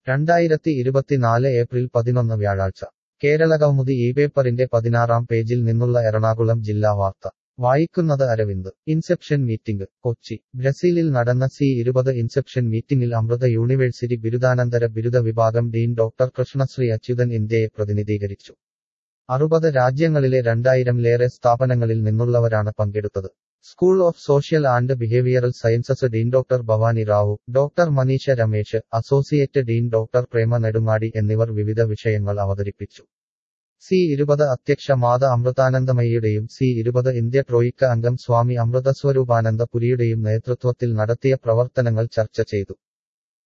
രണ്ടായിരത്തി ഇരുപത്തിനാല് ഏപ്രിൽ പതിനൊന്ന് വ്യാഴാഴ്ച കേരളകൗമുദി ഈ പേപ്പറിന്റെ പതിനാറാം പേജിൽ നിന്നുള്ള എറണാകുളം ജില്ലാ വാർത്ത വായിക്കുന്നത് അരവിന്ദ് ഇൻസെപ്ഷൻ മീറ്റിംഗ് കൊച്ചി ബ്രസീലിൽ നടന്ന സി ഇരുപത് ഇൻസെപ്ഷൻ മീറ്റിംഗിൽ അമൃത യൂണിവേഴ്സിറ്റി ബിരുദാനന്തര ബിരുദ വിഭാഗം ഡീൻ ഡോക്ടർ കൃഷ്ണശ്രീ അച്യുതൻ ഇന്ത്യയെ പ്രതിനിധീകരിച്ചു അറുപത് രാജ്യങ്ങളിലെ രണ്ടായിരംലേറെ സ്ഥാപനങ്ങളിൽ നിന്നുള്ളവരാണ് പങ്കെടുത്തത് school of social and behavioural sciences dean doctor Bhavani Rao doctor Manisha Ramesh associate dean doctor Prema Nedungadi എന്നിവർ വിവിധ വിഷയങ്ങൾ അവതരിപ്പിച്ചു സി ഇരുപത് അധ്യക്ഷ മാത അമൃതാനന്ദമയിയുടെയും സി ഇരുപത് ഇന്ത്യ ട്രോയിക്ക അംഗം സ്വാമി അമൃതസ്വരൂപാനന്ദ പുരിയുടെയും നേതൃത്വത്തിൽ നടത്തിയ പ്രവർത്തനങ്ങൾ ചർച്ച ചെയ്തു